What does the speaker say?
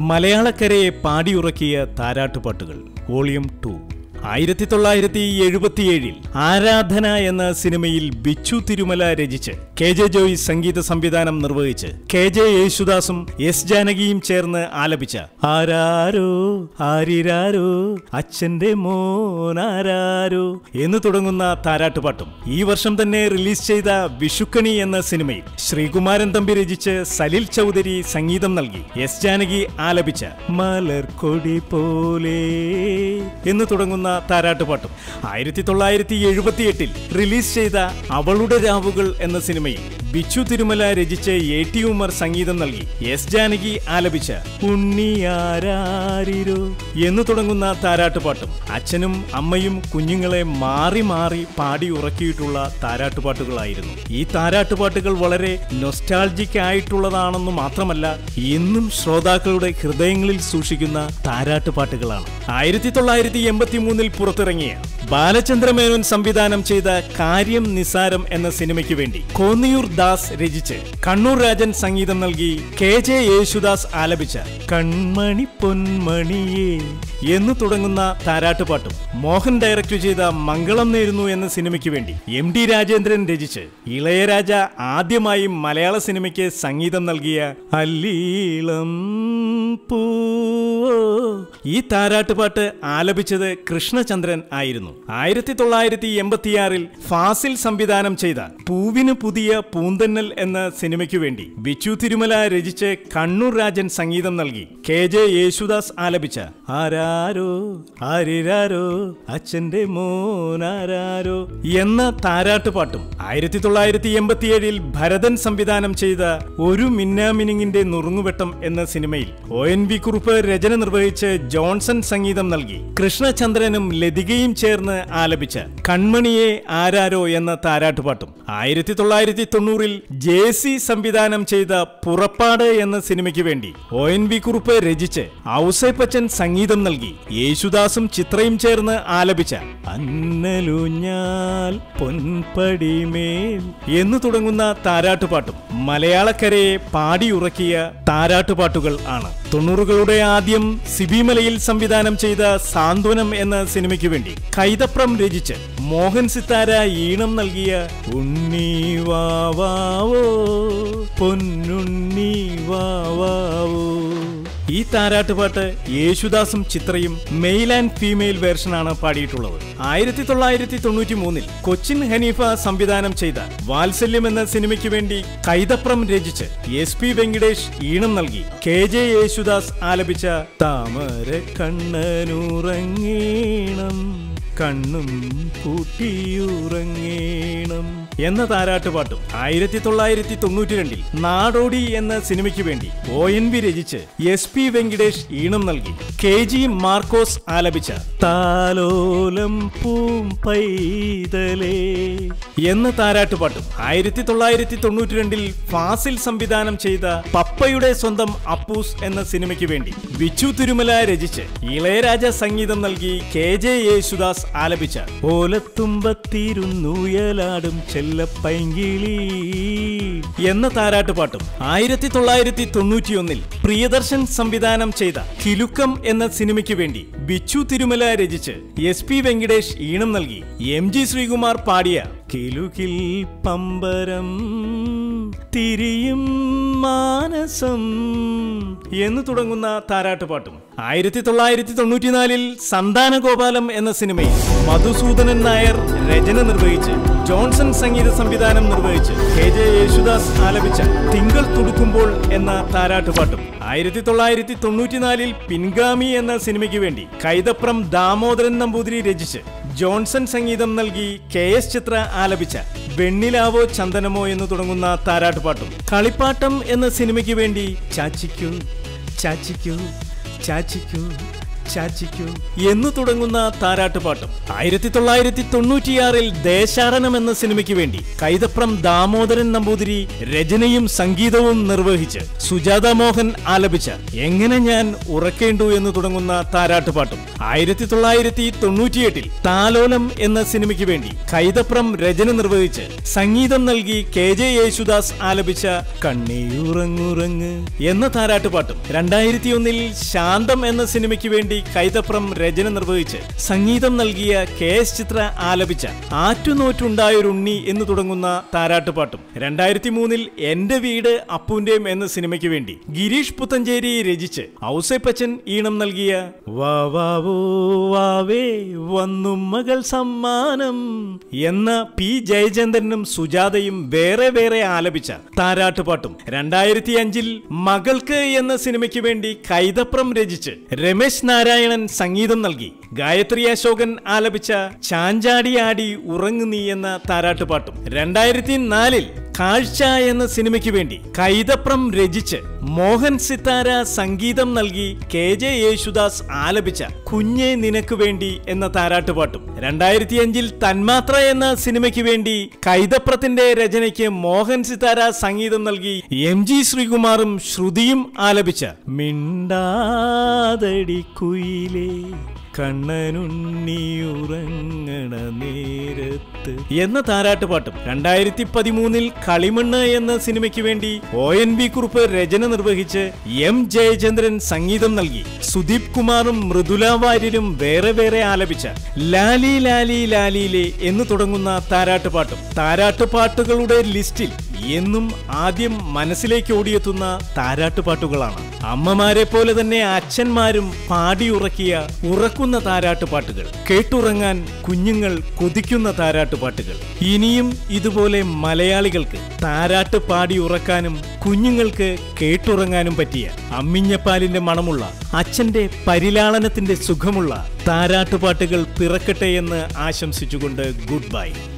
മലയാളക്കരയെ പാടിയുറക്കിയ താരാട്ടുപാട്ടുകൾ volume to ആയിരത്തി തൊള്ളായിരത്തി എഴുപത്തിയേഴിൽ ആരാധന എന്ന സിനിമയിൽ ബിച്ചു തിരുമല രചിച്ച് കെ ജെ ജോയ് സംഗീത സംവിധാനം നിർവഹിച്ച് കെ ജെ യേശുദാസും എസ് ജാനകിയും ചേർന്ന് ആലപിച്ച ആരാരോ ആരിരാരോ അച്ഛന്റെ മോനാരാരോ എന്ന് തുടങ്ങുന്ന താരാട്ടുപാട്ടും ഈ വർഷം തന്നെ റിലീസ് ചെയ്ത വിഷുക്കണി എന്ന സിനിമയിൽ ശ്രീകുമാരൻ തമ്പി രചിച്ച് സലിൽ ചൗധരി സംഗീതം നൽകി എസ് ജാനകി ആലപിച്ച മലർക്കൊടി പോലെ എന്ന് തുടങ്ങുന്ന താരാട്ടുപാട്ടും ആയിരത്തി തൊള്ളായിരത്തി എഴുപത്തി എട്ടിൽ റിലീസ് ചെയ്ത അവളുടെ രാവുകൾ എന്ന സിനിമയിൽ ബിച്ചു തിരുമല രചിച്ച് എ ടി ഉമർ സംഗീതം നൽകി എസ് ജാനകി ആലപിച്ച ഉണ്ണിയാരാരിരോ എന്ന് തുടങ്ങുന്ന താരാട്ടുപാട്ടും അച്ഛനും അമ്മയും കുഞ്ഞുങ്ങളെ മാറി മാറി പാടി ഉറക്കിയിട്ടുള്ള താരാട്ടുപാട്ടുകളായിരുന്നു ഈ താരാട്ടുപാട്ടുകൾ വളരെ നൊസ്റ്റാൾജിക് ആയിട്ടുള്ളതാണെന്ന് മാത്രമല്ല എന്നും ശ്രോതാക്കളുടെ ഹൃദയങ്ങളിൽ സൂക്ഷിക്കുന്ന താരാട്ടുപാട്ടുകളാണ് ആയിരത്തി തൊള്ളായിരത്തി എൺപത്തി മൂന്നിൽ പുറത്തിറങ്ങിയ ബാലചന്ദ്രമേനോൻ സംവിധാനം ചെയ്ത കാര്യം നിസാരം എന്ന സിനിമയ്ക്ക് വേണ്ടി കോന്നിയൂർ ദാസ് രചിച്ച് കണ്ണൂർ രാജൻ സംഗീതം നൽകി കെ ജെ യേശുദാസ് ആലപിച്ച കൺമണി പൊന്മണിയേ എന്ന് തുടങ്ങുന്ന താരാട്ടുപാട്ടും മോഹൻ ഡയറക്റ്റ് ചെയ്ത മംഗളം നേരുന്നു എന്ന സിനിമയ്ക്ക് വേണ്ടി എം ഡി രാജേന്ദ്രൻ രചിച്ച് ഇളയരാജ ആദ്യമായി മലയാള സിനിമയ്ക്ക് സംഗീതം നൽകിയ അല്ലീളം പൂ ഈ താരാട്ടുപാട്ട് ആലപിച്ചത് കൃഷ്ണചന്ദ്രൻ ആയിരുന്നു ആയിരത്തി തൊള്ളായിരത്തി എൺപത്തിയാറിൽ ഫാസിൽ സംവിധാനം ചെയ്ത പൂവിന് പുതിയ പൂന്തന്നൽ എന്ന സിനിമയ്ക്കു വേണ്ടി ബിച്ചു തിരുമല രചിച്ച് കണ്ണൂർ രാജൻ സംഗീതം നൽകി കെ ജെ യേശുദാസ് ആലപിച്ച ആരാരോ ആരിരാരോ അച്ഛന്റെ മോനാരാരോ എന്ന താരാട്ടുപാട്ടും ആയിരത്തി തൊള്ളായിരത്തി എൺപത്തിയേഴിൽ ഭരതൻ സംവിധാനം ചെയ്ത ഒരു മിന്നാമിനിങ്ങിന്റെ നുറുങ്ങുവെട്ടം എന്ന സിനിമയിൽ ഒ എൻ വി കുറുപ്പ് രചന നിർവഹിച്ച് ജോൺസൺ സംഗീതം നൽകി കൃഷ്ണചന്ദ്രനും ലതികയും ചേർന്ന് ആലപിച്ച കൺമണിയെ ആരാരോ എന്ന താരാട്ടുപാട്ടും ആയിരത്തി തൊള്ളായിരത്തി തൊണ്ണൂറിൽ ജെ സി സംവിധാനം ചെയ്ത പുറപ്പാട് എന്ന സിനിമയ്ക്ക് വേണ്ടി ഒ എൻ വി കുറുപ്പ് രചിച്ച് ഔസേപ്പച്ചൻ സംഗീതം നൽകി യേശുദാസും ചിത്രയും ചേർന്ന് ആലപിച്ച അന്നലുഞ്ഞാൽ പൊൻപടിമേൽ എന്ന് തുടങ്ങുന്ന താരാട്ടുപാട്ടും മലയാളക്കരയെ പാടിയുറക്കിയ താരാട്ടുപാട്ടുകൾ ആണ് തൊണ്ണൂറുകളുടെ ആദ്യം സിബിമലയിൽ സംവിധാനം ചെയ്ത സാന്ത്വനം എന്ന സിനിമയ്ക്ക് വേണ്ടി കൈതപ്രം രചിച്ച് മോഹൻ സിത്താര ഈണം നൽകിയ ഉണ്ണി വാവാവോ പൊന്നുണ്ണി വാവാവോ ഈ താരാട്ടുപാട്ട് യേശുദാസും ചിത്രയും മെയിൽ ആൻഡ് ഫീമെയിൽ വേർഷനാണ് പാടിയിട്ടുള്ളത് ആയിരത്തി തൊള്ളായിരത്തി തൊണ്ണൂറ്റി മൂന്നിൽ കൊച്ചിൻ ഹനീഫ സംവിധാനം ചെയ്ത വാത്സല്യം എന്ന സിനിമയ്ക്ക് വേണ്ടി കൈതപ്രം രചിച്ച് എസ് പി വെങ്കിടേഷ് ഈണം നൽകി കെ ജെ യേശുദാസ് ആലപിച്ച താമര കണ്ണനുറങ്ങീണം കണ്ണും പൂട്ടിയുറങ്ങേണം എന്ന താരാട്ടുപാട്ടും ആയിരത്തി തൊള്ളായിരത്തി തൊണ്ണൂറ്റി രണ്ടിൽ നാടോടി എന്ന സിനിമയ്ക്ക് വേണ്ടി ഒ എൻ വി രചിച്ച് എസ് പി വെങ്കിടേഷ് ഈണം നൽകി കെ ജി മാർക്കോസ് ആലപിച്ച താലോലം പൂം പൈതലേ എന്ന താരാട്ടുപാട്ടും ആയിരത്തി തൊള്ളായിരത്തി തൊണ്ണൂറ്റി രണ്ടിൽ ഫാസിൽ സംവിധാനം ചെയ്ത പപ്പയുടെ സ്വന്തം അപ്പൂസ് എന്ന സിനിമയ്ക്ക് വേണ്ടി ബിച്ചു തിരുമല രചിച്ച് ഇളയരാജ സംഗീതം നൽകി കെ ജെ യേശുദാസ് ആലപിച്ച ഓലത്തുമ്പത്തിരുന്നുയലാടും ചെല്ലപ്പൈങ്കിളി എന്ന താരാട്ടുപാട്ടും ആയിരത്തി തൊള്ളായിരത്തി തൊണ്ണൂറ്റിയൊന്നിൽ പ്രിയദർശൻ സംവിധാനം ചെയ്ത കിലുക്കം എന്ന സിനിമയ്ക്ക് വേണ്ടി ബിച്ചു തിരുമല രചിച്ച് എസ് പി വെങ്കിടേഷ് ഈണം നൽകി എം ജി ശ്രീകുമാർ പാടിയ കിലുകിൽ പമ്പരം തിരിയും മാനസം എന്ന് തുടങ്ങുന്ന താരാട്ടുപാട്ടും ആയിരത്തി തൊള്ളായിരത്തി തൊണ്ണൂറ്റിനാലിൽ സന്താനഗോപാലം എന്ന സിനിമയിൽ മധുസൂദനൻ നായർ രചന നിർവഹിച്ച് ജോൺസൺ സംഗീത സംവിധാനം നിർവഹിച്ച് കെ ജെ യേശുദാസ് ആലപിച്ച തിങ്കൾ തുടുക്കുമ്പോൾ എന്ന താരാട്ടുപാട്ടും ആയിരത്തി തൊള്ളായിരത്തി തൊണ്ണൂറ്റിനാലിൽ പിൻഗാമി എന്ന സിനിമയ്ക്ക് വേണ്ടി കൈതപ്രം ദാമോദരൻ നമ്പൂതിരി രചിച്ച് ജോൺസൺ സംഗീതം നൽകി കെ എസ് ചിത്ര ആലപിച്ച വെണ്ണിലാവോ ചന്ദനമോ എന്ന് തുടങ്ങുന്ന താരാട്ടുപാട്ടും കളിപ്പാട്ടം എന്ന സിനിമയ്ക്ക് വേണ്ടി ചാച്ചിക്കൂ ചാച്ചിക്കൂ ചാച്ചിക്കൂ ചാച്ചിക്കോ എന്ന് തുടങ്ങുന്ന താരാട്ടുപാട്ടും ആയിരത്തി തൊള്ളായിരത്തി തൊണ്ണൂറ്റിയാറിൽ ദേശാടനം എന്ന സിനിമയ്ക്ക് വേണ്ടി കൈതപ്രം ദാമോദരൻ നമ്പൂതിരി രചനയും സംഗീതവും നിർവഹിച്ച് സുജാത മോഹൻ ആലപിച്ച എങ്ങനെ ഞാൻ ഉറക്കേണ്ടു എന്ന് തുടങ്ങുന്ന താരാട്ടുപാട്ടും ആയിരത്തി തൊള്ളായിരത്തി തൊണ്ണൂറ്റിയെട്ടിൽ താലോലം എന്ന സിനിമയ്ക്ക് വേണ്ടി കൈതപ്രം രചന നിർവഹിച്ച് സംഗീതം നൽകി കെ ജെ യേശുദാസ് ആലപിച്ച കണ്ണീയുറങ്ങുറങ്ങ് എന്ന താരാട്ടുപാട്ടും രണ്ടായിരത്തി ഒന്നിൽ ശാന്തം എന്ന സിനിമയ്ക്ക് വേണ്ടി കൈതപ്രം രചന നിർവഹിച്ച് സംഗീതം നൽകിയ കെ എസ് ചിത്ര ആലപിച്ച ആറ്റുനോറ്റുണ്ടായൊരുണ്ണി എന്ന് തുടങ്ങുന്ന താരാട്ടുപാട്ടും രണ്ടായിരത്തി മൂന്നിൽ എന്റെ വീട് അപ്പൂന്റെയും എന്ന സിനിമയ്ക്ക് വേണ്ടി ഗിരീഷ് പുത്തഞ്ചേരി രചിച്ച് ഔസേപ്പച്ചൻ ഈണം നൽകിയ വാ വാവോ വാവേ വന്നു മകൾ സമ്മാനം എന്ന പി ജയചന്ദ്രനും സുജാതയും വേറെ വേറെ ആലപിച്ച താരാട്ടുപാട്ടും രണ്ടായിരത്തി അഞ്ചിൽ മകൾക്ക് എന്ന സിനിമയ്ക്ക് വേണ്ടി കൈതപ്രം രചിച്ച് രമേശ് നാരായണൻ സംഗീതം നൽകി ഗായത്രി അശോകൻ ആലപിച്ച ചാഞ്ചാടി ആടി ഉറങ്ങു നീ എന്ന താരാട്ടുപാട്ടും രണ്ടായിരത്തി നാലിൽ കാഴ്ച എന്ന സിനിമയ്ക്ക് വേണ്ടി കൈതപ്രം രചിച്ച് മോഹൻ സിത്താര സംഗീതം നൽകി കെ ജെ യേശുദാസ് ആലപിച്ച കുഞ്ഞെ നിനക്ക് വേണ്ടി എന്ന താരാട്ടുപാട്ടും രണ്ടായിരത്തി അഞ്ചിൽ തന്മാത്ര എന്ന സിനിമയ്ക്ക് വേണ്ടി കൈതപ്രത്തിന്റെ രചനയ്ക്ക് മോഹൻ സിത്താര സംഗീതം നൽകി എം ജി ശ്രീകുമാറും ശ്രുതിയും ആലപിച്ച മിണ്ടാതടി കുയിലേ കണ്ണനുണ്ണിയുറങ്ങണ നേരത്ത് എന്ന താരാട്ടുപാട്ടും രണ്ടായിരത്തി പതിമൂന്നിൽ കളിമണ്ണ് എന്ന സിനിമയ്ക്ക് വേണ്ടി ഒ എൻ വി കുറുപ്പ് രചന നിർവഹിച്ച് എം ജയചന്ദ്രൻ സംഗീതം നൽകി സുദീപ് കുമാറും മൃദുല വാര്യരും വേറെ വേറെ ആലപിച്ച ലാലി ലാലി ലാലിയിലെ എന്ന് തുടങ്ങുന്ന താരാട്ടുപാട്ടും താരാട്ടുപാട്ടുകളുടെ ലിസ്റ്റിൽ എന്നും ആദ്യം മനസ്സിലേക്ക് ഓടിയെത്തുന്ന താരാട്ടുപാട്ടുകളാണ് അമ്മമാരെ പോലെ തന്നെ അച്ഛന്മാരും പാടിയുറക്കിയ ഉറക്കുന്ന താരാട്ടുപാട്ടുകൾ കേട്ടുറങ്ങാൻ കുഞ്ഞുങ്ങൾ കൊതിക്കുന്ന താരാട്ടുപാട്ടുകൾ ഇനിയും ഇതുപോലെ മലയാളികൾക്ക് താരാട്ട് പാടി ഉറക്കാനും കുഞ്ഞുങ്ങൾക്ക് കേട്ടുറങ്ങാനും പറ്റിയ അമ്മിഞ്ഞപ്പാലിന്റെ മണമുള്ള അച്ഛന്റെ പരിലാളനത്തിന്റെ സുഖമുള്ള താരാട്ടുപാട്ടുകൾ പിറക്കട്ടെ എന്ന് ആശംസിച്ചുകൊണ്ട് ഗുഡ് ബൈ